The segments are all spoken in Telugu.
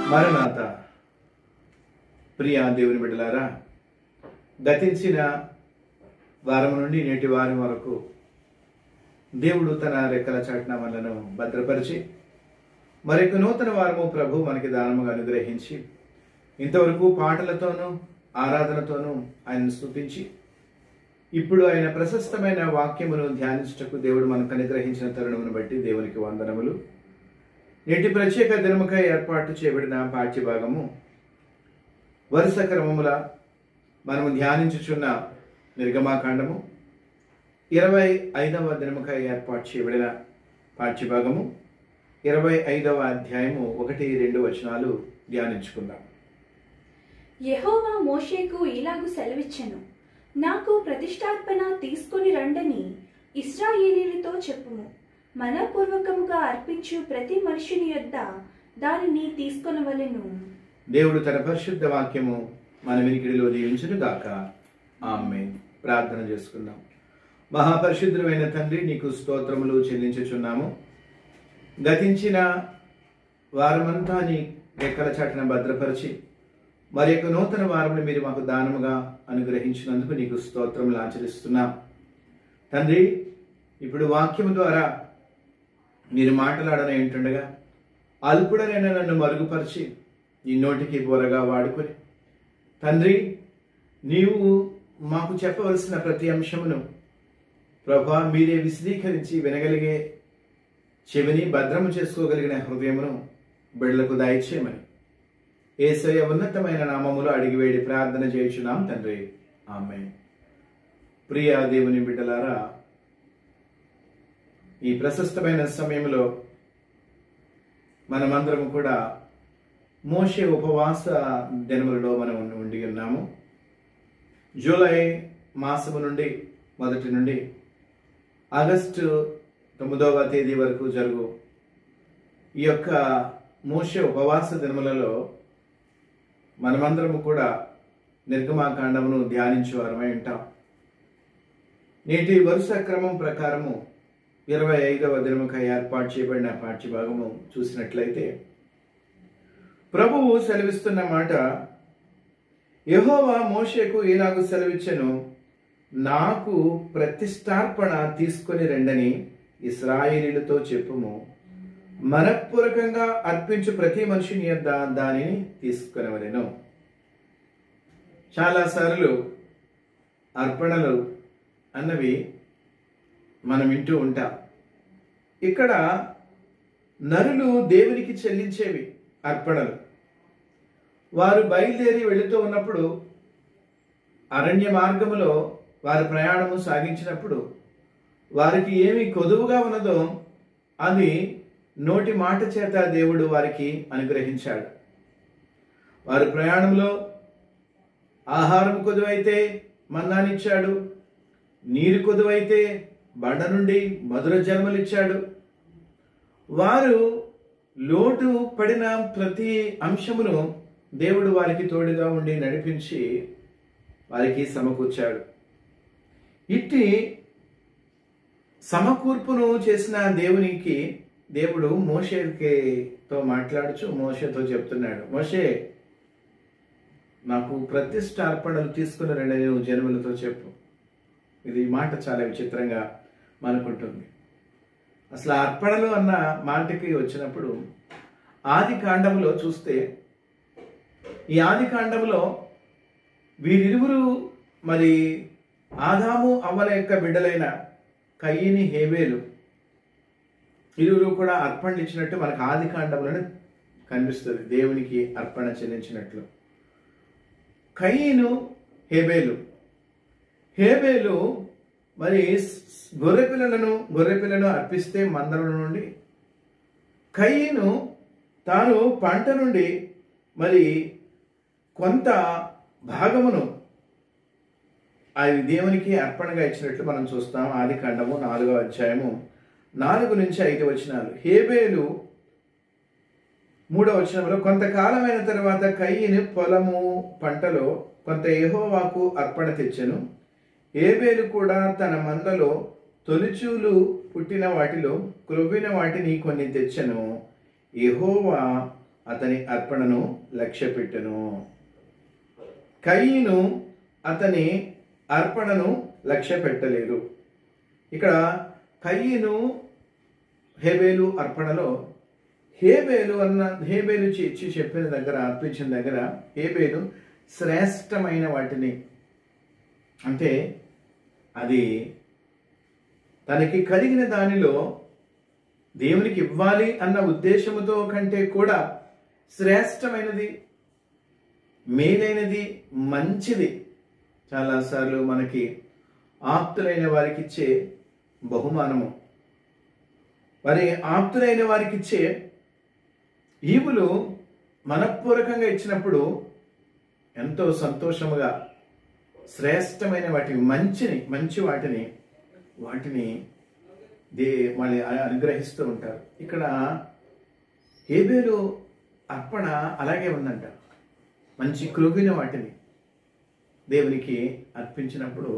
మరణాత ప్రియ దేవుని బిడ్డలారా గతించిన వారం నుండి నేటి వారం వరకు దేవుడు తన రెక్కల చాటున మనలను భద్రపరిచి మరొక నూతన వారము ప్రభు మనకి దానముగా అనుగ్రహించి ఇంతవరకు పాటలతోనూ ఆరాధనతోనూ ఆయనను స్తుతించి ఇప్పుడు ఆయన ప్రశస్తమైన వాక్యమును ధ్యానించుటకు దేవుడు మనకు అనుగ్రహించిన తరుణమును బట్టి దేవునికి వందనములు నేటి ప్రత్యేక దినముకై ఏర్పాటు చేయబడిన పాఠ్యభాగము వరుస క్రమముల మనము ధ్యానించుచున్న నిర్గమాకాండము ఇరవై ఐదవ దినముకై ఏర్పాటు చేయబడిన పాఠ్యభాగము ఇరవై ఐదవ అధ్యాయము ఒకటి రెండు వచనాలు ధ్యానించుకుందాం యెహోవా మోషేకు ఇలాగు సెలవిచ్చెను నాకు ప్రతిష్టార్పణ తీసుకొని రండని ఇస్రాయేలీలతో చెప్పుము మనపూర్వకముగా అర్పించు ప్రతి మనుషుని యొద్ద దానిని తీసుకొనవలెను దేవుడు తన పరిశుద్ధ వాక్యము మన వినికిడిలో దీవించును గాక ఆమె ప్రార్థన చేసుకుందాం మహాపరిశుద్ధమైన తండ్రి నీకు స్తోత్రములు చెల్లించుచున్నాము గతించిన వారమంతా నీ రెక్కల చాటున భద్రపరిచి మరి యొక్క నూతన వారమును మీరు మాకు దానముగా అనుగ్రహించినందుకు నీకు స్తోత్రములు ఆచరిస్తున్నాం తండ్రి ఇప్పుడు వాక్యము ద్వారా మీరు మాట్లాడని ఏంటుండగా అల్పుడనైన నన్ను మరుగుపరిచి నీ నోటికి బోరగా వాడుకొని తండ్రి నీవు మాకు చెప్పవలసిన ప్రతి అంశమును ప్రభా మీరే విశదీకరించి వినగలిగే చెవిని భద్రము చేసుకోగలిగిన హృదయమును బిడ్డలకు దయచేయమని ఏసయ ఉన్నతమైన నామములో అడిగి వేడి ప్రార్థన చేయుచున్నాం తండ్రి ఆమె ప్రియ దేవుని బిడ్డలారా ఈ ప్రశస్తమైన సమయంలో మనమందరం కూడా మోషే ఉపవాస దినములలో మనం ఉండి ఉన్నాము జూలై మాసము నుండి మొదటి నుండి ఆగస్టు తొమ్మిదవ తేదీ వరకు జరుగు ఈ యొక్క మోషే ఉపవాస దినములలో మనమందరము కూడా నిర్గమాకాండమును ధ్యానించే వారమై ఉంటాం నేటి వరుస క్రమం ప్రకారము ఇరవై ఐదవ దినముక ఏర్పాటు చేయబడిన పాఠ్యభాగము చూసినట్లయితే ప్రభువు సెలవిస్తున్న మాట యెహోవా మోషేకు ఈలాగు సెలవిచ్చెను నాకు ప్రతిష్టార్పణ తీసుకొని రండని ఇస్రాయేలీలతో చెప్పుము మనపూర్వకంగా అర్పించు ప్రతి మనిషిని యొద్ద దానిని తీసుకునవలెను చాలాసార్లు అర్పణలు అన్నవి మనం వింటూ ఉంటాం ఇక్కడ నరులు దేవునికి చెల్లించేవి అర్పణలు వారు బయలుదేరి వెళుతూ ఉన్నప్పుడు అరణ్య మార్గములో వారి ప్రయాణము సాగించినప్పుడు వారికి ఏమి కొదువుగా ఉన్నదో అది నోటి మాట చేత దేవుడు వారికి అనుగ్రహించాడు వారి ప్రయాణంలో ఆహారం కొదువైతే మన్నానిచ్చాడు నీరు కొదువైతే బండ నుండి మధుర జన్మలిచ్చాడు వారు లోటు పడిన ప్రతి అంశమును దేవుడు వారికి తోడుగా ఉండి నడిపించి వారికి సమకూర్చాడు ఇట్టి సమకూర్పును చేసిన దేవునికి దేవుడు మోషేతో మాట్లాడుచు మోషేతో చెప్తున్నాడు మోషే నాకు ప్రతిష్టార్పణలు తీసుకుని రండి నువ్వు జన్మలతో చెప్పు ఇది మాట చాలా విచిత్రంగా మనకుంటుంది అసలు అర్పణలు అన్న మాటకి వచ్చినప్పుడు ఆది కాండంలో చూస్తే ఈ ఆది కాండంలో వీరిరువురు మరి ఆదాము అవ్వల యొక్క బిడ్డలైన కయ్యిని హేవేలు ఇరువురు కూడా అర్పణలు ఇచ్చినట్టు మనకు ఆది కాండంలోనే కనిపిస్తుంది దేవునికి అర్పణ చెల్లించినట్లు కయ్యను హేబేలు హేబేలు మరి గొర్రె పిల్లలను గొర్రె పిల్లను అర్పిస్తే మందల నుండి కయ్యను తాను పంట నుండి మరి కొంత భాగమును అది దేవునికి అర్పణగా ఇచ్చినట్లు మనం చూస్తాం ఆది కాండము నాలుగో అధ్యాయము నాలుగు నుంచి ఐదు వచనాలు హేబేలు మూడవ వచనంలో కొంతకాలమైన తర్వాత కయ్యిని పొలము పంటలో కొంత యెహోవాకు అర్పణ తెచ్చెను ఏబేలు కూడా తన మందలో తొలిచూలు పుట్టిన వాటిలో క్రొవ్విన వాటిని కొన్ని తెచ్చెను యెహోవా అతని అర్పణను లక్ష్య పెట్టెను కయ్యను అతని అర్పణను లక్ష్య పెట్టలేదు ఇక్కడ కయ్యను హేబేలు అర్పణలో హేబేలు అన్న హేబేలు ఇచ్చి చెప్పిన దగ్గర అర్పించిన దగ్గర హేబేలు శ్రేష్టమైన వాటిని అంటే అది తనకి కలిగిన దానిలో దేవునికి ఇవ్వాలి అన్న ఉద్దేశముతో కంటే కూడా శ్రేష్టమైనది మేలైనది మంచిది చాలాసార్లు మనకి ఆప్తులైన వారికి ఇచ్చే బహుమానము మరి ఆప్తులైన వారికి ఇచ్చే ఈవులు మనపూర్వకంగా ఇచ్చినప్పుడు ఎంతో సంతోషముగా శ్రేష్టమైన వాటిని మంచిని మంచి వాటిని వాటిని దే మళ్ళీ అనుగ్రహిస్తూ ఉంటారు ఇక్కడ హేబేలు అర్పణ అలాగే ఉందంట మంచి కృగిన వాటిని దేవునికి అర్పించినప్పుడు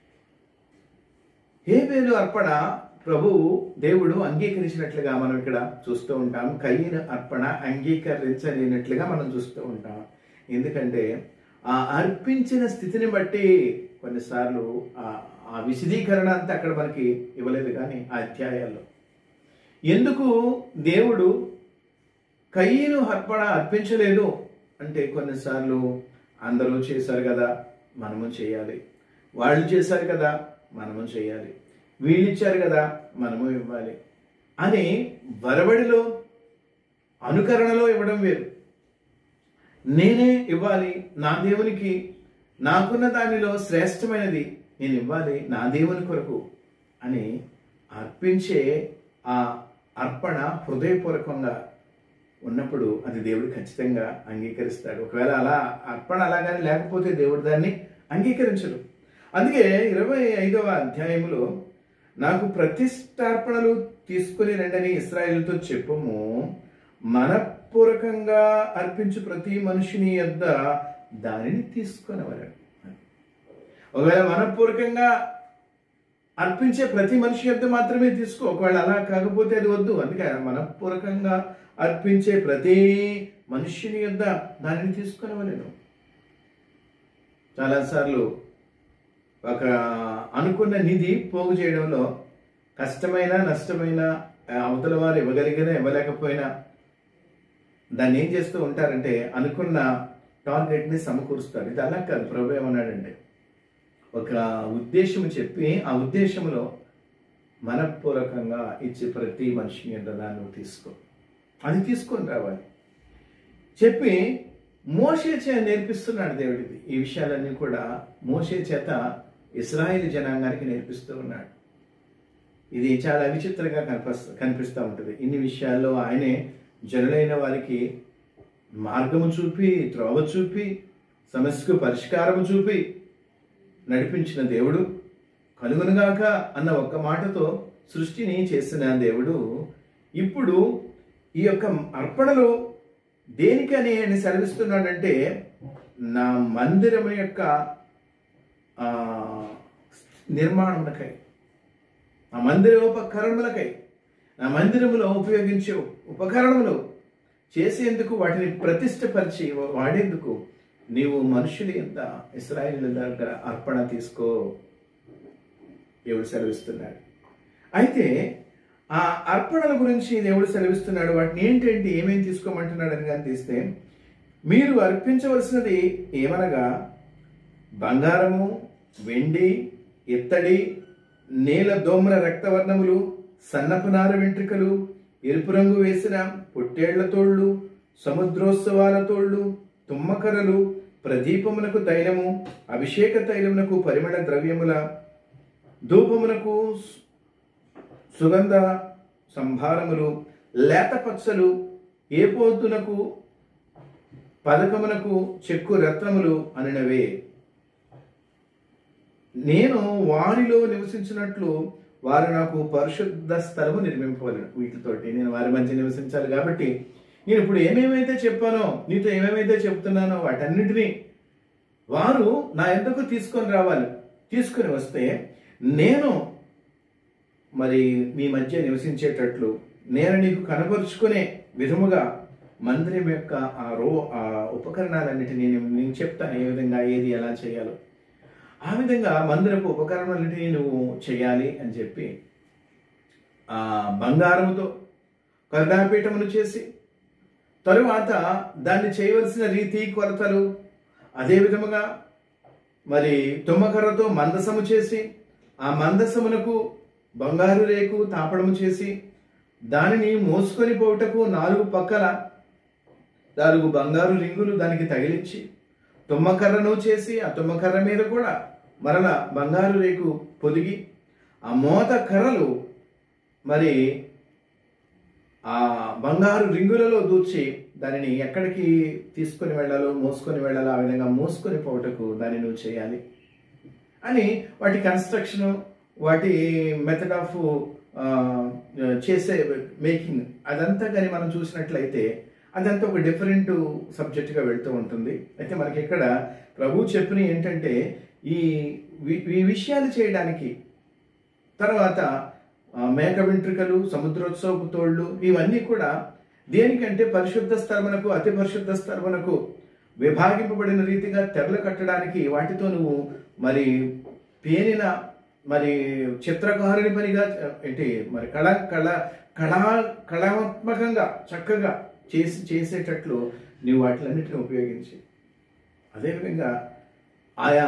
హేబేలు అర్పణ ప్రభువు దేవుడు అంగీకరించినట్లుగా మనం ఇక్కడ చూస్తూ ఉంటాం కయ్యిన అర్పణ అంగీకరించలేనట్లుగా మనం చూస్తూ ఉంటాం ఎందుకంటే ఆ అర్పించిన స్థితిని బట్టి కొన్నిసార్లు ఆ ఆ విశదీకరణ అంతా అక్కడ మనకి ఇవ్వలేదు కానీ ఆ అధ్యాయాల్లో ఎందుకు దేవుడు కయ్యను అర్పణ అర్పించలేదు అంటే కొన్నిసార్లు అందరూ చేశారు కదా మనము చేయాలి వాళ్ళు చేశారు కదా మనము చేయాలి వీళ్ళు ఇచ్చారు కదా మనము ఇవ్వాలి అని వరబడిలో అనుకరణలో ఇవ్వడం వేరు నేనే ఇవ్వాలి నా దేవునికి నాకున్న దానిలో శ్రేష్టమైనది నేను ఇవ్వాలి నా దేవుని కొరకు అని అర్పించే ఆ అర్పణ హృదయపూర్వకంగా ఉన్నప్పుడు అది దేవుడు ఖచ్చితంగా అంగీకరిస్తాడు ఒకవేళ అలా అర్పణ అలాగానే లేకపోతే దేవుడు దాన్ని అంగీకరించడు అందుకే ఇరవై ఐదవ అధ్యాయంలో నాకు ప్రతిష్టార్పణలు తీసుకుని రండని ఇస్రాయేల్తో చెప్పము మనపూర్వకంగా అర్పించు ప్రతి మనిషిని యొద్ద దానిని తీసుకొనవలను ఒకవేళ మనపూర్వకంగా అర్పించే ప్రతి మనిషి యొద్ద మాత్రమే తీసుకో ఒకవేళ అలా కాకపోతే అది వద్దు అందుకే మనపూర్వకంగా అర్పించే ప్రతి మనుష్యుని యొద్ద దానిని తీసుకొనవలేను చాలాసార్లు ఒక అనుకున్న నిధి పోగు చేయడంలో కష్టమైన నష్టమైన అవతల వారు ఇవ్వగలిగినా ఇవ్వలేకపోయినా దాన్ని ఏం చేస్తూ ఉంటారంటే అనుకున్న టార్గెట్ని సమకూరుస్తారు ఇది అలా కాదు ప్రభు ఏమన్నాడంటే ఒక ఉద్దేశం చెప్పి ఆ ఉద్దేశంలో మనపూర్వకంగా ఇచ్చే ప్రతి మనిషిని ఎంత దాన్ని తీసుకో అది తీసుకొని రావాలి చెప్పి మోషే చే నేర్పిస్తున్నాడు దేవుడిది ఈ విషయాలన్నీ కూడా మోషే చేత ఇస్రాయేల్ జనాంగానికి నేర్పిస్తూ ఉన్నాడు ఇది చాలా విచిత్రంగా కనిపిస్తూ కనిపిస్తూ ఉంటుంది ఇన్ని విషయాల్లో ఆయనే జనులైన వారికి మార్గము చూపి త్రోవ చూపి సమస్యకు పరిష్కారము చూపి నడిపించిన దేవుడు కలుగునుగాక అన్న ఒక్క మాటతో సృష్టిని చేసిన దేవుడు ఇప్పుడు ఈ యొక్క అర్పణలో దేనికని ఆయన సెలవిస్తున్నాడంటే నా మందిరం యొక్క ఆ, నిర్మాణములకై నా మందిరోపకరణములకై నా మందిరములో ఉపయోగించే ఉపకరణములు చేసేందుకు వాటిని ప్రతిష్టపరిచి వాడేందుకు నీవు మనుషులు ఎంత ఇస్రాయిల్ దగ్గర అర్పణ తీసుకో దేవుడు సెలవిస్తున్నాడు అయితే ఆ అర్పణల గురించి దేవుడు సెలవిస్తున్నాడు వాటిని ఏంటంటే ఏమేమి తీసుకోమంటున్నాడు అని కానీ తీస్తే మీరు అర్పించవలసినది ఏమనగా బంగారము వెండి ఇత్తడి నీల దోమ్ర రక్తవర్ణములు సన్నపు నార వెంట్రుకలు ఎరుపు రంగు వేసిన పొట్టేళ్ల తోళ్ళు సముద్రోత్సవాల తోళ్ళు తుమ్మకరలు ప్రదీపమునకు తైలము అభిషేక తైలమునకు పరిమళ ద్రవ్యముల ధూపమునకు సు- సుగంధ సంభారములు లేత పచ్చలు ఏ పొద్దునకు పథకమునకు చెక్కు రత్నములు అనినవే నేను వారిలో నివసించినట్లు వారు నాకు పరిశుద్ధ స్థలము నిర్మింపవలను వీటితోటి నేను వారి మధ్య నివసించాలి కాబట్టి నేను ఇప్పుడు ఏమేమైతే చెప్పానో నీతో ఏమేమైతే చెప్తున్నానో వాటన్నిటినీ వారు నా ఎందుకు తీసుకొని రావాలి తీసుకొని వస్తే నేను మరి మీ మధ్య నివసించేటట్లు నేను నీకు కనపరుచుకునే విధముగా మందిరం యొక్క ఆ రో ఆ ఉపకరణాలన్నిటినీ నేను నేను చెప్తాను ఏ విధంగా ఏది ఎలా చేయాలో ఆ విధంగా మందిరపు ఉపకరణాలన్నిటినీ నువ్వు చేయాలి అని చెప్పి ఆ బంగారముతో కరుణాపీఠమును చేసి తరువాత దాన్ని చేయవలసిన రీతి కొలతలు అదే విధముగా మరి తుమ్మకర్రతో మందసము చేసి ఆ మందసమునకు బంగారు రేకు తాపడము చేసి దానిని మోసుకొని పోవుటకు నాలుగు పక్కల నాలుగు బంగారు రింగులు దానికి తగిలించి తుమ్మకర్రను చేసి ఆ తుమ్మకర్ర మీద కూడా మరల బంగారు రేకు పొదిగి ఆ మోత కర్రలు మరి ఆ బంగారు రింగులలో దూర్చి దానిని ఎక్కడికి తీసుకొని వెళ్ళాలో మోసుకొని వెళ్ళాలో ఆ విధంగా మోసుకొని పోవటకు దాన్ని నువ్వు చేయాలి అని వాటి కన్స్ట్రక్షన్ వాటి మెథడ్ ఆఫ్ చేసే మేకింగ్ అదంతా కానీ మనం చూసినట్లయితే అదంతా ఒక డిఫరెంట్ సబ్జెక్ట్గా వెళ్తూ ఉంటుంది అయితే మనకి ఇక్కడ ప్రభు చెప్పిన ఏంటంటే ఈ వి- ఈ విషయాలు చేయడానికి తర్వాత ఆ, మేక వెంట్రుకలు సముద్రోత్సవపు తోళ్ళు ఇవన్నీ కూడా దేనికంటే పరిశుద్ధ స్థలమునకు అతి పరిశుద్ధ స్థలమునకు విభాగింపబడిన రీతిగా తెరలు కట్టడానికి వాటితో నువ్వు మరి పేనిన మరి చిత్రకారుని పనిగా ఏంటి మరి కళ కళ కళా కళాత్మకంగా చక్కగా చేసి చేసేటట్లు నీవు వాటిలన్నిటిని ఉపయోగించి అదేవిధంగా ఆయా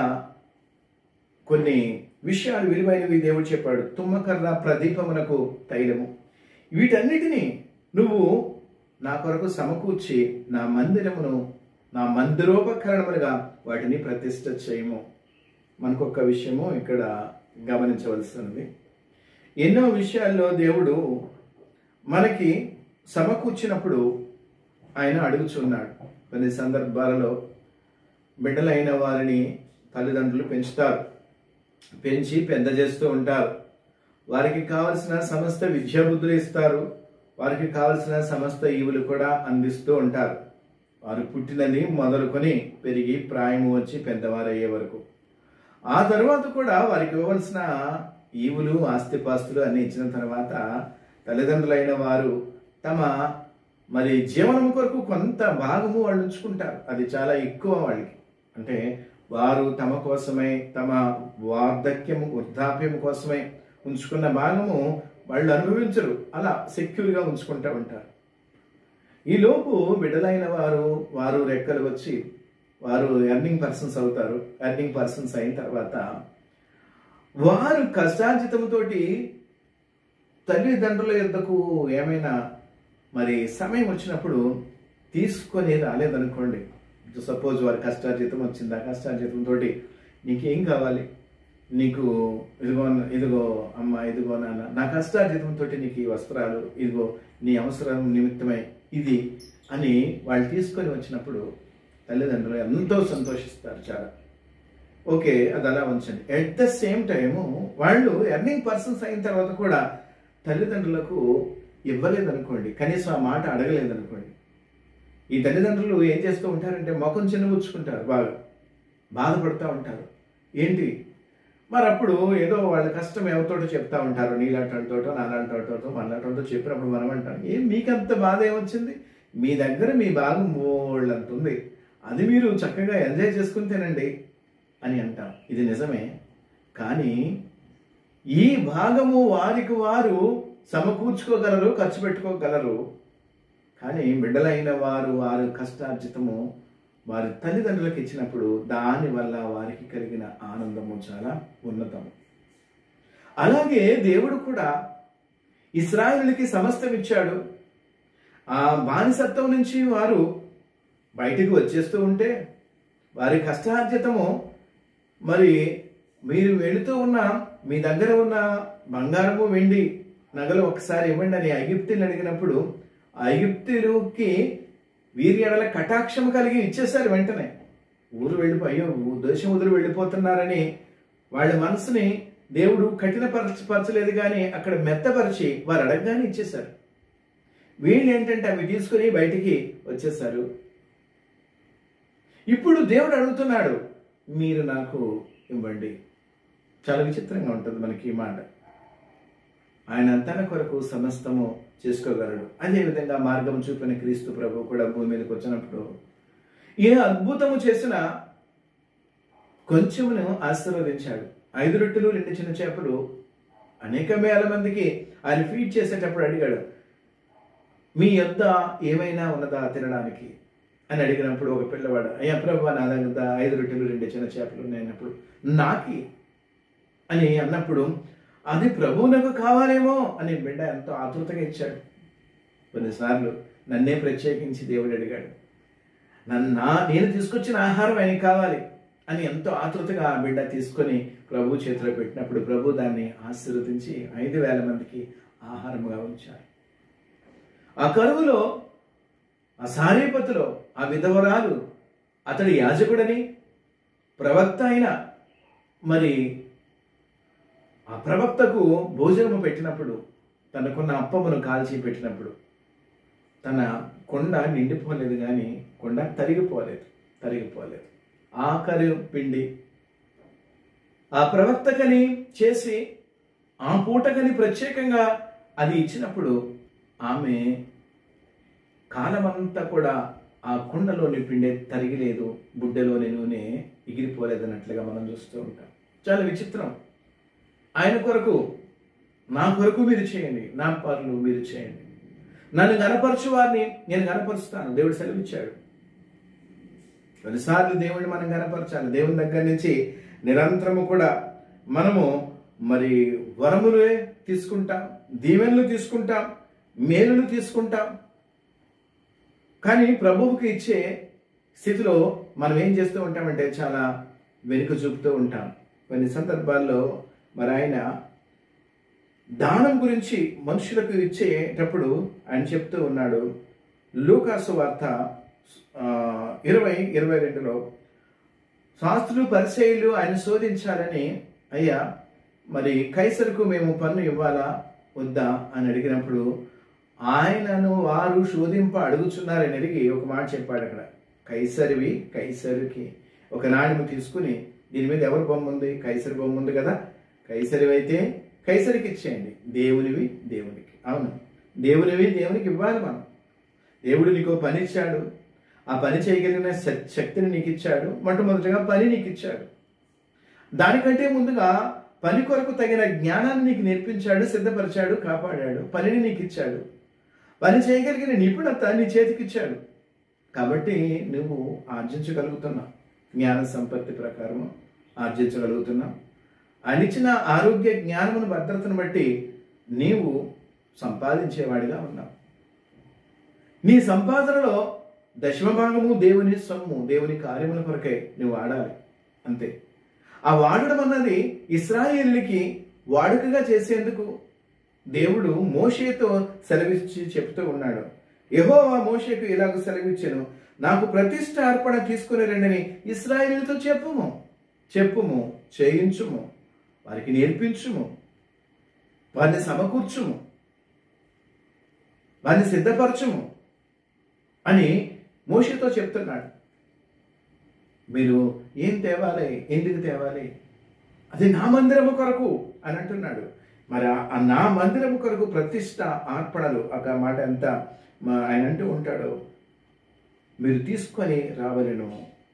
కొన్ని విషయాలు విలువైనవి దేవుడు చెప్పాడు తుమ్మకర్ర ప్రదీపమునకు తైలము వీటన్నిటినీ నువ్వు నా కొరకు సమకూర్చి నా మందిరమును నా మందిరోపకరణములుగా వాటిని ప్రతిష్ఠ చేయము మనకు ఒక విషయము ఇక్కడ గమనించవలసినది ఎన్నో విషయాల్లో దేవుడు మనకి సమకూర్చినప్పుడు ఆయన అడుగుచున్నాడు కొన్ని సందర్భాలలో బిడ్డలైన వారిని తల్లిదండ్రులు పెంచుతారు పెంచి పెద్ద చేస్తూ ఉంటారు వారికి కావలసిన సమస్త విద్యాబుద్ధులు ఇస్తారు వారికి కావలసిన సమస్త ఈవులు కూడా అందిస్తూ ఉంటారు వారు పుట్టినది మొదలుకొని పెరిగి ప్రాయము వచ్చి పెద్దవారయ్యే వరకు ఆ తరువాత కూడా వారికి ఇవ్వవలసిన ఈవులు ఆస్తిపాస్తులు అన్ని ఇచ్చిన తర్వాత తల్లిదండ్రులైన వారు తమ మరి జీవనం కొరకు కొంత భాగము వాళ్ళు ఉంచుకుంటారు అది చాలా ఎక్కువ వాళ్ళకి అంటే వారు తమ కోసమై తమ వార్ధక్యము వృద్ధాప్యము కోసమై ఉంచుకున్న భాగము వాళ్ళు అనుభవించరు అలా సెక్యూర్గా ఉంచుకుంటూ ఉంటారు ఈ లోపు బిడ్డలైన వారు వారు రెక్కలు వచ్చి వారు ఎర్నింగ్ పర్సన్స్ అవుతారు ఎర్నింగ్ పర్సన్స్ అయిన తర్వాత వారు కష్టార్జితముతోటి తల్లిదండ్రుల యొద్దకు ఏమైనా మరి సమయం వచ్చినప్పుడు తీసుకొని రాలేదనుకోండి సపోజ్ వారి కష్టార్జితం వచ్చింది ఆ కష్టార్జితంతో నీకేం కావాలి నీకు ఇదిగో ఇదిగో అమ్మ ఇదిగో నాన్న నా కష్టార్జితంతో నీకు ఈ వస్త్రాలు ఇదిగో నీ అవసరం నిమిత్తమై ఇది అని వాళ్ళు తీసుకొని వచ్చినప్పుడు తల్లిదండ్రులు ఎంతో సంతోషిస్తారు చాలా ఓకే అది అలా ఉంచండి ఎట్ ద సేమ్ టైము వాళ్ళు ఎర్నింగ్ పర్సన్స్ అయిన తర్వాత కూడా తల్లిదండ్రులకు ఇవ్వలేదనుకోండి కనీసం ఆ మాట అడగలేదనుకోండి ఈ తల్లిదండ్రులు ఏం చేస్తూ ఉంటారంటే ముఖం చిన్నబుచ్చుకుంటారు బాగా బాధపడుతూ ఉంటారు ఏంటి మరి అప్పుడు ఏదో వాళ్ళ కష్టం ఎవరితోటో చెప్తా ఉంటారు నీలాంటితో నాలాంటితో మనలాంటితో చెప్పినప్పుడు మనం అంటాం ఏం మీకంత బాధ ఏమొచ్చింది మీ దగ్గర మీ భాగం మోళ్ళంత ఉంది అది మీరు చక్కగా ఎంజాయ్ చేసుకుని తినండి అని అంటాం ఇది నిజమే కానీ ఈ భాగము వారికి వారు సమకూర్చుకోగలరు ఖర్చు పెట్టుకోగలరు కానీ బిడ్డలైన వారు వారు కష్టార్జితము వారి తల్లిదండ్రులకు ఇచ్చినప్పుడు దాని వల్ల వారికి కలిగిన ఆనందము చాలా ఉన్నతము అలాగే దేవుడు కూడా ఇస్రాయేలుకి సమస్తం ఇచ్చాడు ఆ బానిసత్వం నుంచి వారు బయటికి వచ్చేస్తూ ఉంటే వారి కష్టార్జితము మరి మీరు వెళుతూ ఉన్న మీ దగ్గర ఉన్న బంగారము వెండి నగలు ఒకసారి ఇవ్వండి అని ఐగుప్తులు అడిగినప్పుడు ఆ ఐగుప్తులకి వీరి ఎడల కటాక్షం కలిగి ఇచ్చేశారు వెంటనే ఊరు వెళ్ళిపోయో దేశం వదిలి వెళ్ళిపోతున్నారని వాళ్ళ మనసుని దేవుడు కఠినపరచ పరచలేదు కానీ అక్కడ మెత్తపరిచి వారు అడగగానే ఇచ్చేశారు వీళ్ళు ఏంటంటే అవి తీసుకుని బయటికి వచ్చేసారు ఇప్పుడు దేవుడు అడుగుతున్నాడు మీరు నాకు ఇవ్వండి చాలా విచిత్రంగా ఉంటుంది మనకి ఈ మాట ఆయన తన కొరకు సమస్తము చేసుకోగలడు అదేవిధంగా మార్గం చూపిన క్రీస్తు ప్రభు కూడా భూమి మీదకి వచ్చినప్పుడు ఏ అద్భుతము చేసినా కొంచెమును ఆశీర్వదించాడు ఐదు రొట్టెలు రెండు చిన్న చేపలు అనేక వేల మందికి ఆయన ఫీడ్ చేసేటప్పుడు అడిగాడు మీ యొద్ద ఏమైనా ఉన్నదా తినడానికి అని అడిగినప్పుడు ఒక పిల్లవాడు అయ్యా ప్రభు నా దగ్గర ఐదు రొట్టెలు రెండు చిన్న చేపలు ఉన్నాయన్నప్పుడు నాకి అని అన్నప్పుడు అది ప్రభువునకు కావాలేమో అని బిడ్డ ఎంతో ఆతృతగా ఇచ్చాడు కొన్నిసార్లు నన్నే ప్రత్యేకించి దేవుడు అడిగాడు నన్న నేను తీసుకొచ్చిన ఆహారం ఆయనకి కావాలి అని ఎంతో ఆతృతగా ఆ బిడ్డ తీసుకొని ప్రభు చేతిలో పెట్టినప్పుడు ప్రభు దాన్ని ఆశీర్వదించి ఐదు వేల మందికి ఆహారముగా ఉంచారు ఆ కరువులో ఆ సారీపతిలో ఆ విధవరాలు అతడి యాజకుడని ప్రవక్త అయిన మరి ఆ ప్రవక్తకు భోజనము పెట్టినప్పుడు తనకున్న అప్పమును కాల్చి పెట్టినప్పుడు తన కొండ నిండిపోలేదు కానీ కొండ తరిగిపోలేదు తరిగిపోలేదు ఆఖరి పిండి ఆ ప్రవక్తకని చేసి ఆ పూటకని ప్రత్యేకంగా అది ఇచ్చినప్పుడు ఆమె కాలమంతా కూడా ఆ కుండలోని పిండి తరిగిలేదు బుడ్డలోని నూనె ఎగిరిపోలేదన్నట్లుగా మనం చూస్తూ ఉంటాం చాలా విచిత్రం ఆయన కొరకు నా కొరకు మీరు చేయండి నా పనులు మీరు చేయండి నన్ను గనపరచు వారిని నేను గనపరుస్తాను దేవుడు సెలవిచ్చాడు కొన్నిసార్లు దేవుడిని మనం గనపరచాలి దేవుని దగ్గర నుంచి నిరంతరము కూడా మనము మరి వరములే తీసుకుంటాం దీవెనలు తీసుకుంటాం మేలులు తీసుకుంటాం కానీ ప్రభువుకి ఇచ్చే స్థితిలో మనం ఏం చేస్తూ ఉంటామంటే చాలా వెనుక చూపుతూ ఉంటాం కొన్ని సందర్భాల్లో మరి ఆయన దానం గురించి మనుషులకు ఇచ్చేటప్పుడు ఆయన చెప్తూ ఉన్నాడు లూకాసు వార్త ఆ, ఇరవై ఇరవై రెండులో శాస్త్రులు పరిచయులు ఆయన శోధించాలని అయ్యా మరి కైసరుకు మేము పన్ను ఇవ్వాలా వద్దా అని అడిగినప్పుడు ఆయనను వారు శోధింప అడుగుచున్నారని అడిగి ఒక మాట చెప్పాడు అక్కడ కైసరివి కైసరికి ఒక నాణ్యము తీసుకుని దీని మీద ఎవరి బొమ్మ ఉంది కైసరి బొమ్మ ఉంది కదా కైసరి అయితే కైసరికి ఇచ్చేయండి దేవునివి దేవునికి అవును దేవునివి దేవునికి ఇవ్వాలి మనం దేవుడు నీకు ఓ పని ఇచ్చాడు ఆ పని చేయగలిగిన శ- శక్తిని నీకు ఇచ్చాడు మొట్టమొదటిగా పని నీకు ఇచ్చాడు దానికంటే ముందుగా పని కొరకు తగిన జ్ఞానాన్ని నీకు నేర్పించాడు సిద్ధపరిచాడు కాపాడాడు పనిని నీకు ఇచ్చాడు పని చేయగలిగిన నిపుణత నీ చేతికిచ్చాడు కాబట్టి నువ్వు ఆర్జించగలుగుతున్నావు జ్ఞాన సంపత్తి ప్రకారం ఆర్జించగలుగుతున్నావు ఆయన ఇచ్చిన ఆరోగ్య జ్ఞానమును భద్రతను బట్టి నీవు సంపాదించేవాడిగా ఉన్నావు నీ సంపాదనలో దశమ భాగము దేవుని సొమ్ము దేవుని కార్యముల కొరకే నువ్వు వాడాలి అంతే ఆ వాడడం అన్నది ఇస్రాయేలుకి వాడుకగా చేసేందుకు దేవుడు మోషేతో సెలవిచ్చి చెప్తూ ఉన్నాడు యెహోవా మోషేకు ఇలాగ సెలవిచ్చెను నాకు ప్రతిష్ట అర్పణ తీసుకుని రండని ఇస్రాయేలుతో చెప్పుము చెప్పుము చేయించుము వారికి నేర్పించుము వారిని సమకూర్చుము వారిని సిద్ధపరచుము అని మోషతో చెప్తున్నాడు మీరు ఏం తేవాలి ఎందుకు తేవాలి అది నా మందిరము కొరకు అని అంటున్నాడు మరి ఆ- ఆ నా మందిరము కొరకు ప్రతిష్ట అర్పణలు ఒక మాట ఎంత మా- ఆయన అంటూ ఉంటాడు మీరు తీసుకొని రావలను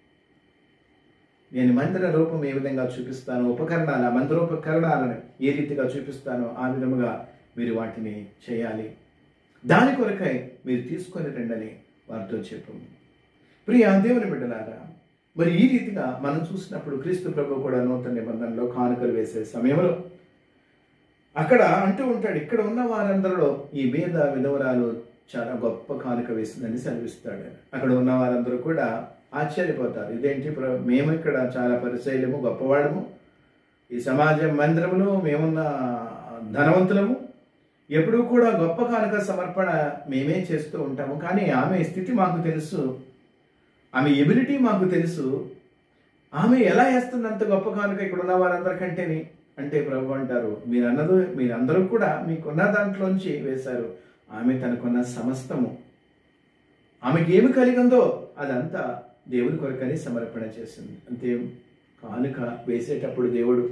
నేను మందిర రూపం ఏ విధంగా చూపిస్తాను ఉపకరణాల మందిరోపకరణాలను ఏ రీతిగా చూపిస్తానో ఆ విధముగా మీరు వాటిని చేయాలి దాని కొరకై మీరు తీసుకొని రండని వారితో చెప్పు ప్రియ దేవుని బిడ్డలారా మరి ఈ రీతిగా మనం చూసినప్పుడు క్రీస్తు ప్రభు కూడా నూతన నిబంధనలో కానుకలు వేసే సమయంలో అక్కడ అంటూ ఉంటాడు ఇక్కడ ఉన్న వారందరిలో ఈ వేద విధవరాలు చాలా గొప్ప కానుక వేసిందని సెలవిస్తాడు ఆయన. అక్కడ ఉన్న వారందరూ కూడా ఆశ్చర్యపోతారు ఇదేంటి ప్ర- మేము ఇక్కడ చాలా పరిచయలము గొప్పవాడము ఈ సమాజ మందిరములో మేమున్న ధనవంతులము ఎప్పుడూ కూడా గొప్ప కానుక సమర్పణ మేమే చేస్తూ ఉంటాము కానీ ఆమె స్థితి మాకు తెలుసు ఆమె ఎబిలిటీ మాకు తెలుసు ఆమె ఎలా వేస్తున్నంత గొప్ప కానుక ఇక్కడ ఉన్న వారందరికంటేని అంటే ప్రభు అంటారు మీరన్నదు మీరందరూ కూడా మీకున్న దాంట్లోంచి వేశారు ఆమె తనకున్న సమస్తము ఆమెకి ఏమి కలిగిందో అదంతా దేవుని కొరకని సమర్పణ చేసింది అంతే కానుక వేసేటప్పుడు దేవుడు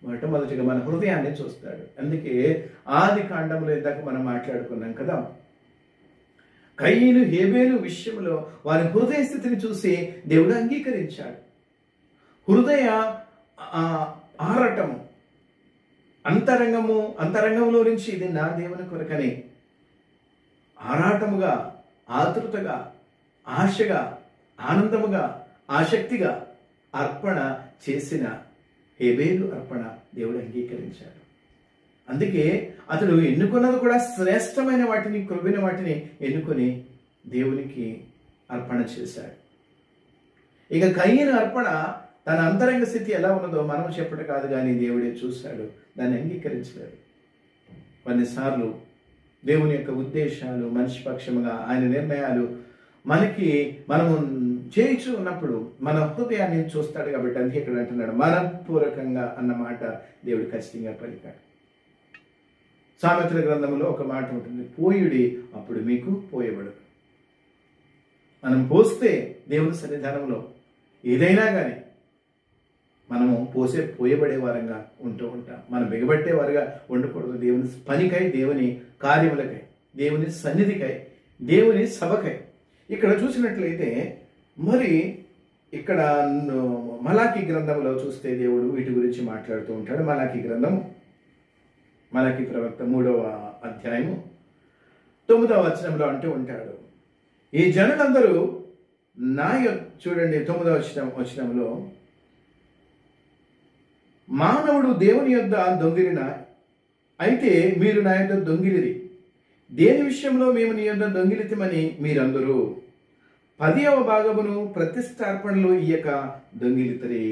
మొట్టమొదటిగా మన హృదయాన్ని చూస్తాడు అందుకే ఆది కాండంలో ఇందాక మనం మాట్లాడుకున్నాం కదా కయ్యను హేబేలు విషయంలో వారి హృదయ స్థితిని చూసి దేవుడు అంగీకరించాడు హృదయ ఆ, ఆరటము అంతరంగము అంతరంగంలో నుంచి ఇది నా దేవుని కొరకని ఆరాటముగా ఆతృతగా ఆశగా ఆనందముగా ఆసక్తిగా అర్పణ చేసిన హేబేలు అర్పణ దేవుడు అంగీకరించాడు అందుకే అతడు ఎన్నుకున్నది కూడా శ్రేష్టమైన వాటిని కృబిన వాటిని ఎన్నుకొని దేవునికి అర్పణ చేశాడు ఇక కయ్యన అర్పణ తన అంతరంగ స్థితి ఎలా ఉన్నదో మనం చెప్పడం కాదు కానీ దేవుడే చూశాడు దాన్ని అంగీకరించలేదు కొన్నిసార్లు దేవుని యొక్క ఉద్దేశాలు మనిషి పక్షముగా ఆయన నిర్ణయాలు మనకి మనము చేయించు ఉన్నప్పుడు మన హృదయాన్ని చూస్తాడు కాబట్టి అందుకే ఇక్కడ అంటున్నాడు మనపూర్వకంగా అన్న మాట దేవుడు ఖచ్చితంగా పలికాడు సామెతల గ్రంథంలో ఒక మాట ఉంటుంది పోయుడి అప్పుడు మీకు పోయబడదు మనం పోస్తే దేవుని సన్నిధానంలో ఏదైనా కానీ మనము పోసే పోయబడే వారంగా ఉంటూ ఉంటాం మనం బిగబట్టే వారుగా ఉండకూడదు దేవుని పనికై దేవుని కార్యములకై దేవుని సన్నిధికై దేవుని సభకై ఇక్కడ చూసినట్లయితే మరి ఇక్కడ ను- మలాకి గ్రంథంలో చూస్తే దేవుడు వీటి గురించి మాట్లాడుతూ ఉంటాడు మలాకి గ్రంథం మలాకి ప్రవక్త మూడవ అధ్యాయము తొమ్మిదవ వచనంలో అంటూ ఉంటాడు ఈ జనులందరూ నా యొ- చూడండి తొమ్మిదవ వచనం వచనంలో మానవుడు దేవుని యొద్ద దొంగిలిన అయితే మీరు నా యొద్ద దొంగిలిరి దేని విషయంలో మేము నీ యొద్ద దొంగిలితమని మీరందరూ పదియవ భాగమును ప్రతిష్టార్పణలు ఇయ్యక దొంగిలితరి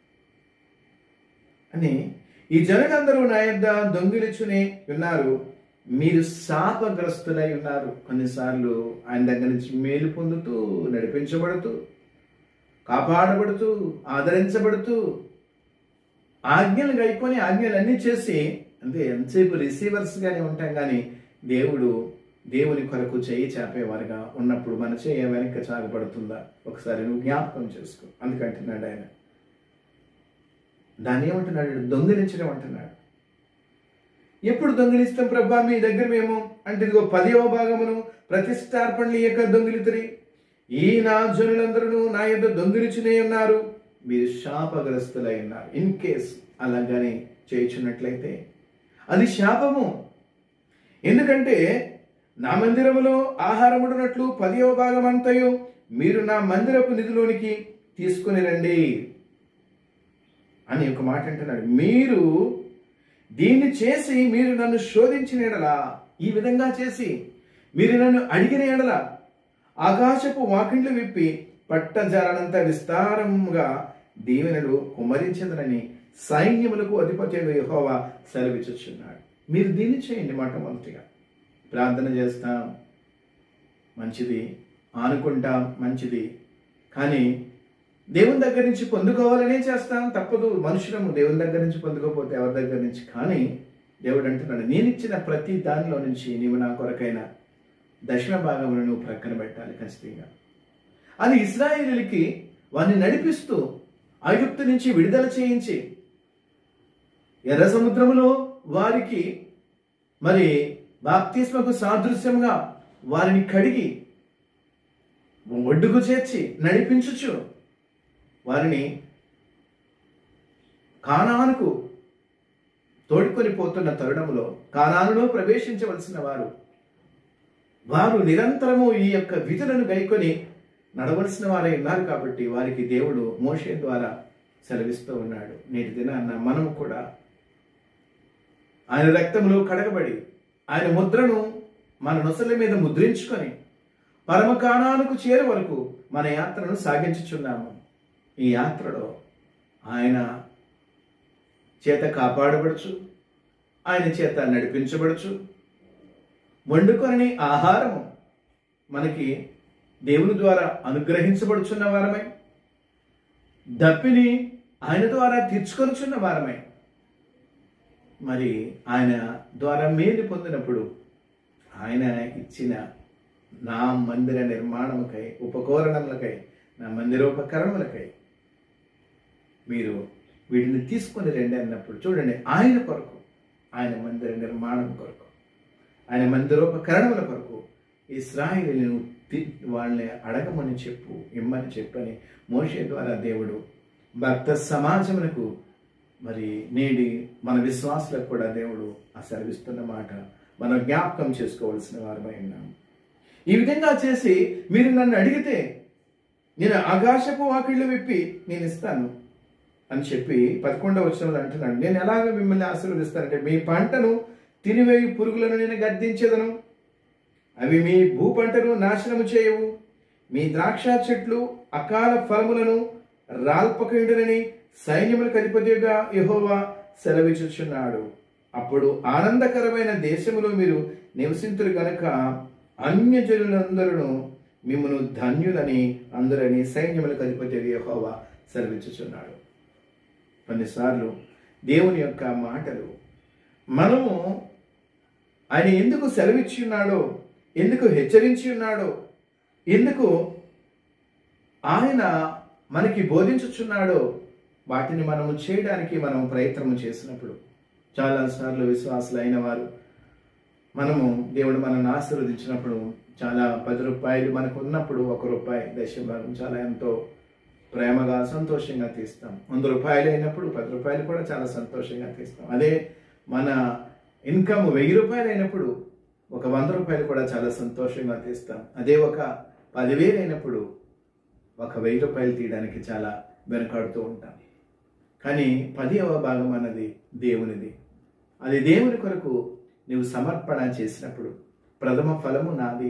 అని ఈ జనులందరూ నా యొద్ద దొంగిలిచునే ఉన్నారు మీరు శాపగ్రస్తులై ఉన్నారు కొన్నిసార్లు ఆయన దగ్గర నుంచి మేలు పొందుతూ నడిపించబడుతూ కాపాడబడుతూ ఆదరించబడుతూ ఆజ్ఞలు గైకొని ఆజ్ఞలన్నీ చేసి అంటే ఎంతసేపు రిసీవర్స్గానే ఉంటాం కానీ దేవుడు దేవుని కొరకు చేయి చాపేవారుగా ఉన్నప్పుడు మన చేయ వెనక్కి చాగబడుతుందా ఒకసారి నువ్వు జ్ఞాపకం చేసుకో అందుకంటున్నాడు ఆయన దాన్ని ఏమంటున్నాడు దొంగిలించడం అంటున్నాడు ఎప్పుడు దొంగిలిస్తాం ప్రభా మీ దగ్గర మేము అంటే ఇదిగో పదివ భాగమును ప్రతిష్టార్పణలు యొక్క దొంగిలితరి ఈ నా జనులందరూ నా యొక్క దొంగిలిచునే ఉన్నారు మీరు శాపగ్రస్తులై ఉన్నారు ఇన్ కేస్ అలాగని చేయుచున్నట్లయితే అది శాపము ఎందుకంటే నా మందిరములో ఆహారముడునట్లు పదివ భాగం అంతయు మీరు నా మందిరపు నిధిలోనికి తీసుకుని రండి అని ఒక మాట అంటున్నాడు మీరు దీన్ని చేసి మీరు నన్ను శోధించిన ఎడలా ఈ విధంగా చేసి మీరు నన్ను అడిగిన ఎడల ఆకాశపు వాకిండ్లు విప్పి పట్టజాలనంత విస్తారముగా దీవెనలు కుమ్మరించదనని సైన్యములకు అధిపతి యెహోవా సెలవిచ్చుచున్నాడు మీరు దీన్ని చేయండి మొట్టమొదటిగా ప్రార్థన చేస్తాం మంచిది ఆనుకుంటాం మంచిది కానీ దేవుని దగ్గర నుంచి పొందుకోవాలనే చేస్తాం తప్పదు మనుషులము దేవుని దగ్గర నుంచి పొందుకోకపోతే ఎవరి దగ్గర నుంచి కానీ దేవుడు అంటున్నాడు నేను ఇచ్చిన ప్రతి దానిలో నుంచి నీవు నా కొరకైన దశమ భాగమును నువ్వు ప్రక్కన పెట్టాలి ఖచ్చితంగా అది ఇస్రాయేలీలకి వారిని నడిపిస్తూ ఐగుప్తు నుంచి విడుదల చేయించి ఎర్ర సముద్రములో వారికి మరి బాప్తిస్మకు సాదృశ్యంగా వారిని కడిగి ఒడ్డుకు చేర్చి నడిపించుచు వారిని కానానుకు తోడుకొని పోతున్న తరుణంలో కానానులో ప్రవేశించవలసిన వారు వారు నిరంతరము ఈ యొక్క విధులను గైకొని నడవలసిన వారై ఉన్నారు కాబట్టి వారికి దేవుడు మోషే ద్వారా సెలవిస్తూ ఉన్నాడు నేటి దినాన్న మనము కూడా ఆయన రక్తంలో కడగబడి ఆయన ముద్రను మన నొసల మీద ముద్రించుకొని పరమకాణాలకు చేరే వరకు మన యాత్రను సాగించుచున్నాము ఈ యాత్రలో ఆయన చేత కాపాడబడుచు ఆయన చేత నడిపించబడుచు వండుకొని ఆహారము మనకి దేవుని ద్వారా అనుగ్రహించబడుచున్న వారమై దప్పిని ఆయన ద్వారా తీర్చుకొనుచున్న వారమై మరి ఆయన ద్వారా మేలు పొందినప్పుడు ఆయన ఇచ్చిన నా మందిర నిర్మాణముకై ఉపకరణములకై నా మందిరోపకరణములకై మీరు వీటిని తీసుకొని రండి అన్నప్పుడు చూడండి ఆయన కొరకు ఆయన మందిర నిర్మాణం కొరకు ఆయన మందిరోపకరణముల కొరకు ఇస్రాయిలీను తి- వాళ్ళని అడగమని చెప్పు ఇమ్మని చెప్పని మోషే ద్వారా దేవుడు భక్త సమాజమునకు మరి నేడి మన విశ్వాసులకు కూడా దేవుడు ఆ సెలవిస్తున్న మాట మనం జ్ఞాపకం చేసుకోవాల్సిన వారమై ఉన్నాం ఈ విధంగా చేసి మీరు నన్ను అడిగితే నేను ఆకాశపు వాకిళ్ళు విప్పి నేను ఇస్తాను అని చెప్పి పదకొండవ వచనంలో అంటున్నాడు నేను ఎలాగ మిమ్మల్ని ఆశీర్వదిస్తానంటే మీ పంటను తినివేయి పురుగులను నేను గద్దించేదను అవి మీ భూ పంటను నాశనము చేయవు మీ ద్రాక్ష చెట్లు అకాల ఫలములను రాల్పకయుడునని సైన్యములకు అధిపతిగా యెహోవా సెలవిచుచున్నాడు అప్పుడు ఆనందకరమైన దేశములో మీరు నివసింతురు గనుక అన్యజనులందరూ మిమ్మను ధన్యులని అందరని సైన్యములకు అధిపతి యెహోవా సెలవిచ్చుచున్నాడు కొన్నిసార్లు దేవుని యొక్క మాటలు మనము ఆయన ఎందుకు సెలవిచ్చి ఉన్నాడో ఎందుకు హెచ్చరించి ఉన్నాడో ఎందుకు ఆయన మనకి బోధించుచున్నాడో వాటిని మనము చేయడానికి మనం ప్రయత్నం చేసినప్పుడు చాలాసార్లు విశ్వాసులైన వారు మనము దేవుడు మనల్ని ఆశీర్వదించినప్పుడు చాలా పది రూపాయలు మనకు ఉన్నప్పుడు ఒక రూపాయి దశభాగం చాలా ఎంతో ప్రేమగా సంతోషంగా తీస్తాం వంద రూపాయలు అయినప్పుడు పది రూపాయలు కూడా చాలా సంతోషంగా తీస్తాం అదే మన ఇన్కమ్ వెయ్యి రూపాయలు అయినప్పుడు ఒక వంద రూపాయలు కూడా చాలా సంతోషంగా తీస్తాం అదే ఒక పదివేలు అయినప్పుడు ఒక వెయ్యి రూపాయలు తీయడానికి చాలా వెనకాడుతూ ఉంటాం కానీ పదివ భాగం అన్నది దేవునిది అది దేవుని కొరకు నీవు సమర్పణ చేసినప్పుడు ప్రథమ ఫలము నాది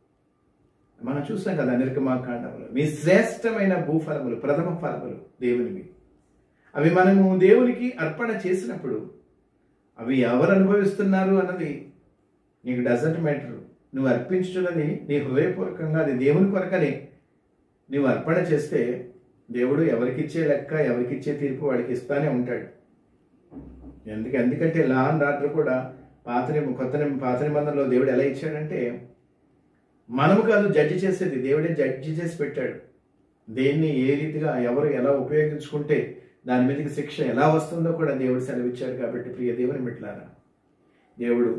మనం చూసాం కదా నిర్గమాకాండంలో మీ శ్రేష్టమైన భూఫలములు ప్రథమ ఫలములు దేవునివి అవి మనము దేవునికి అర్పణ చేసినప్పుడు అవి ఎవరు అనుభవిస్తున్నారు అన్నది నీకు డజంట్ మ్యాటర్ నువ్వు అర్పించున్నది నీ హృదయపూర్వకంగా అది దేవుని కొరకని నువ్వు అర్పణ చేస్తే దేవుడు ఎవరికిచ్చే లెక్క ఎవరికిచ్చే తీర్పు వాడికి ఇస్తానే ఉంటాడు ఎందుకు ఎందుకంటే లా అండ్ ఆర్డర్ కూడా పాత నిబ- కొత్త నిబ- పాత నిబంధనలో దేవుడు ఎలా ఇచ్చాడంటే మనము కాదు జడ్జి చేసేది దేవుడే జడ్జి చేసి పెట్టాడు దేన్ని ఏ రీతిగా ఎవరు ఎలా ఉపయోగించుకుంటే దాని మీదకి శిక్ష ఎలా వస్తుందో కూడా దేవుడు సెలవిచ్చాడు కాబట్టి ప్రియ దేవుని బిడ్డలారా దేవుడు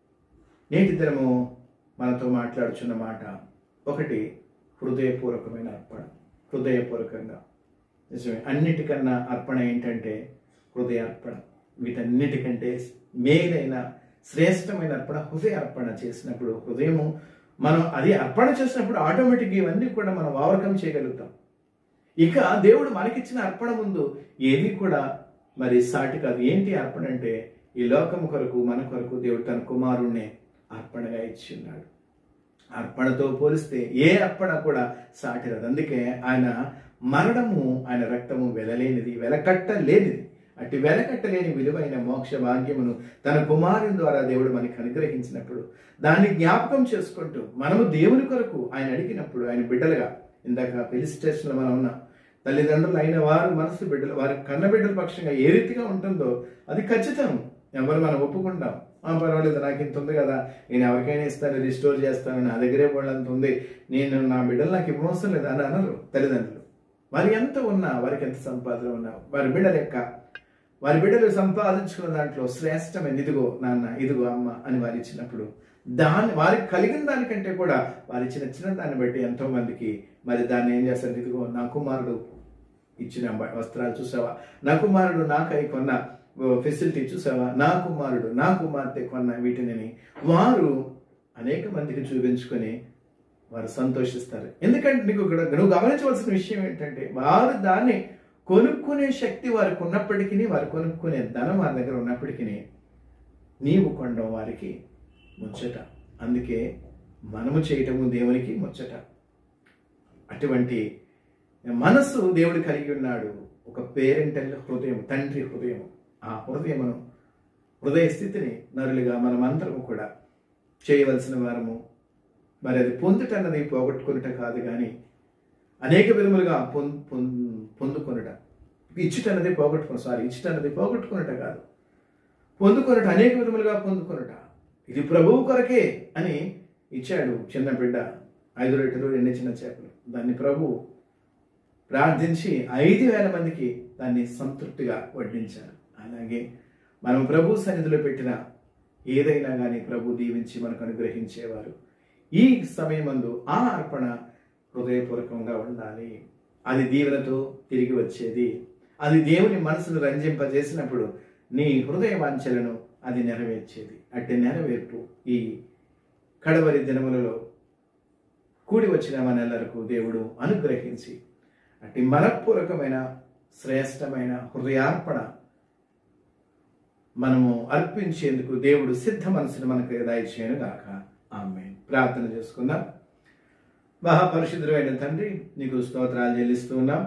నేటి దినము మనతో మాట్లాడుచున్న మాట ఒకటి హృదయపూర్వకమైన అర్పణ హృదయపూర్వకంగా నిజమే అన్నిటికన్నా అర్పణ ఏంటంటే హృదయ అర్పణ వీటన్నిటికంటే మేలైన శ్రేష్టమైన అర్పణ హృదయ అర్పణ చేసినప్పుడు హృదయము మనం అది అర్పణ చేసినప్పుడు ఆటోమేటిక్గా ఇవన్నీ కూడా మనం ఓవర్కమ్ చేయగలుగుతాం ఇక దేవుడు మనకిచ్చిన అర్పణ ముందు ఏది కూడా మరి సాటి కాదు ఏంటి అర్పణ అంటే ఈ లోకం కొరకు మన కొరకు దేవుడు తన కుమారుణ్ణి అర్పణగా ఇచ్చి ఉన్నాడు అర్పణతో పోలిస్తే ఏ అర్పణ కూడా సాటి రాదు అందుకే ఆయన మరణము ఆయన రక్తము వెలలేనిది వెలకట్టలేనిది అట్టి వెలకట్టలేని విలువైన మోక్ష భాగ్యమును తన కుమారుని ద్వారా దేవుడు మనకి అనుగ్రహించినప్పుడు దాన్ని జ్ఞాపకం చేసుకుంటూ మనము దేవుని కొరకు ఆయన అడిగినప్పుడు ఆయన బిడ్డలుగా ఇందాక పెళ్లి స్టేషన్లో మనం ఉన్నాం తల్లిదండ్రులు అయిన వారు మనసు బిడ్డలు వారి కన్న బిడ్డల పక్షంగా ఏ రీతిగా ఉంటుందో అది ఖచ్చితం ఎవరు మనం ఒప్పుకుంటాం ఆ పర్వాలేదు నాకు ఇంత ఉంది కదా నేను ఎవరికైనా ఇస్తాను రిస్టోర్ చేస్తాను నా దగ్గరే వాళ్ళంత ఉంది నేను నా బిడ్డలు నాకు ఇవ్వవసరం లేదు అని అనరు తల్లిదండ్రులు వారి ఎంత ఉన్నా వారికి ఎంత సంపాదన ఉన్నా వారి బిడ్డల యొక్క వారి బిడ్డలు సంపాదించుకున్న దాంట్లో శ్రేష్టమైన ఇదిగో నాన్న ఇదిగో అమ్మ అని వారు ఇచ్చినప్పుడు దాన్ని వారికి కలిగిన దానికంటే కూడా వారి ఇచ్చిన చిన్న దాన్ని బట్టి ఎంతో మందికి మరి దాన్ని ఏం చేస్తారు ఇదిగో నా కుమారుడు ఇచ్చిన బ- వస్త్రాలు చూసావా నా కుమారుడు నాకై కొన్న ఫెసిలిటీ చూసావా నా కుమారుడు నా కుమార్తె కొన్న వీటిని వారు అనేక మందికి చూపించుకొని వారు సంతోషిస్తారు ఎందుకంటే నీకు ఇక్కడ నువ్వు గమనించవలసిన విషయం ఏంటంటే వారు దాన్ని కొనుక్కునే శక్తి వారికి ఉన్నప్పటికీ వారు కొనుక్కునే ధనం వారి దగ్గర ఉన్నప్పటికీ నీవు కొనడం వారికి ముచ్చట అందుకే మనము చేయటము దేవునికి ముచ్చట అటువంటి మనస్సు దేవుడు కలిగి ఉన్నాడు ఒక పేరెంటల్ హృదయం తండ్రి హృదయం ఆ హృదయమును హృదయ స్థితిని నరులుగా మనమందరము కూడా చేయవలసిన వారము మరి అది పొందుట అన్నది పోగొట్టుకునుట కాదు కానీ అనేక విధములుగా పొం పొం పొందుకొనుట ఇచ్చుట అన్నది పోగొట్టుకుని సారీ ఇచ్చుట అన్నది పోగొట్టుకునుట కాదు పొందుకొనుట అనేక విధములుగా పొందుకొనుట ఇది ప్రభువు కొరకే అని ఇచ్చాడు చిన్న బిడ్డ ఐదు రొట్టెలు రెండు చిన్న చేపలు దాన్ని ప్రభు ప్రార్థించి ఐదు వేల మందికి దాన్ని సంతృప్తిగా వడ్డించారు అలాగే మనం ప్రభు సన్నిధిలో పెట్టిన ఏదైనా కానీ ప్రభు దీవించి మనకు అనుగ్రహించేవారు ఈ సమయమందు ఆ అర్పణ హృదయపూర్వకంగా ఉండాలి అది దీవెనతో తిరిగి వచ్చేది అది దేవుని మనసును రంజింపజేసినప్పుడు నీ హృదయ వాంఛలను అది నెరవేర్చేది అట్టి నెరవేర్పు ఈ కడవరి దినములలో కూడి వచ్చిన మనెల్లరకు దేవుడు అనుగ్రహించి అట్టి మనపూర్వకమైన శ్రేష్టమైన హృదయార్పణ మనము అర్పించేందుకు దేవుడు సిద్ధ మనసును మనకు దయచేయను గాక ఆమె ప్రార్థన చేసుకుందాం మహాపరిశుద్ధుడైన తండ్రి నీకు స్తోత్రాలు చెల్లిస్తూ ఉన్నాం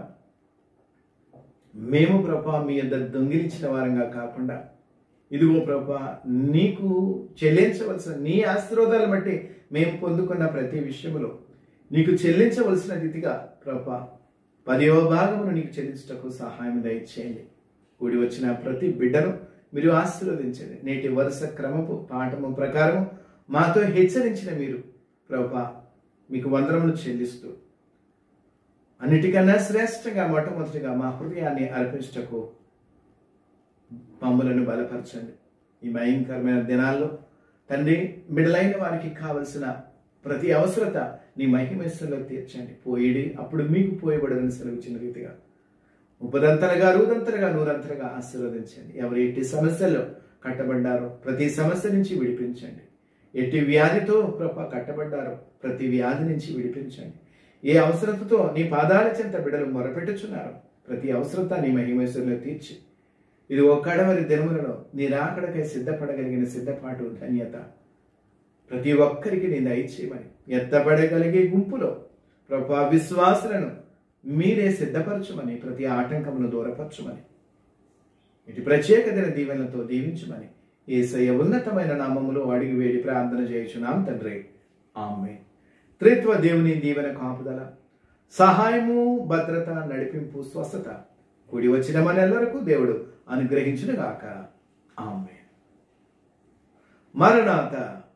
మేము ప్రభా మీ యొద్ద దొంగిలించిన వారంగా కాకుండా ఇదిగో ప్రభా నీకు చెల్లించవలసిన నీ ఆశీర్వాదాలను బట్టి మేము పొందుకున్న ప్రతి విషయంలో నీకు చెల్లించవలసిన రీతిగా ప్రభా పదవ భాగమును నీకు చెల్లించటకు సహాయం దయచేయండి కూడి వచ్చిన ప్రతి బిడ్డను మీరు ఆశీర్వదించండి నేటి వరుస క్రమపు పాఠము ప్రకారం మాతో హెచ్చరించిన మీరు ప్రభా మీకు వందరములు చెల్లిస్తూ అన్నిటికన్నా శ్రేష్టంగా మొట్టమొదటిగా మా హృదయాన్ని అర్పించటకు మమ్మలను బలపరచండి ఈ భయంకరమైన దినాల్లో తండ్రి మిడలైన వారికి కావలసిన ప్రతి అవసరత నీ మహిమేశ్వరంలో తీర్చండి పోయిడి అప్పుడు మీకు పోయబడదని సెలవిచ్చిన రీతిగా ఉపదంతలుగా రూదంతలుగా నూరంతలుగా ఆశీర్వదించండి ఎవరు ఎట్టి సమస్యల్లో కట్టబడ్డారో ప్రతి సమస్య నుంచి విడిపించండి ఎట్టి వ్యాధితో ప్రభ కట్టబడ్డారో ప్రతి వ్యాధి నుంచి విడిపించండి ఏ అవసరతతో నీ పాదాల చెంత బిడలు మొరపెట్టుచున్నారు ప్రతి అవసరత నీ మహిమేశ్వరంలో తీర్చి ఇది ఒక్కడవరి దినములలో నీ రాకడకై సిద్ధపడగలిగిన సిద్ధపాటు ధన్యత ప్రతి ఒక్కరికి నీ దయచేయమని ఎత్తబడగలిగే గుంపులో ప్రభా విశ్వాసులను మీరే సిద్ధపరచుమని ప్రతి ఆటంకమును దూరపరచుమని ఇటు ప్రత్యేక దిన దీవెనలతో దీవించుమని ఏసయ్య ఉన్నతమైన నామములో అడిగి వేడి ప్రార్థన చేయుచున్నాం తండ్రి ఆమె త్రిత్వ దేవుని దీవెన కాపుదల సహాయము భద్రత నడిపింపు స్వస్థత కూడి వచ్చిన మనెల్లరకు దేవుడు అనుగ్రహించునుగాక ఆమె మరణాత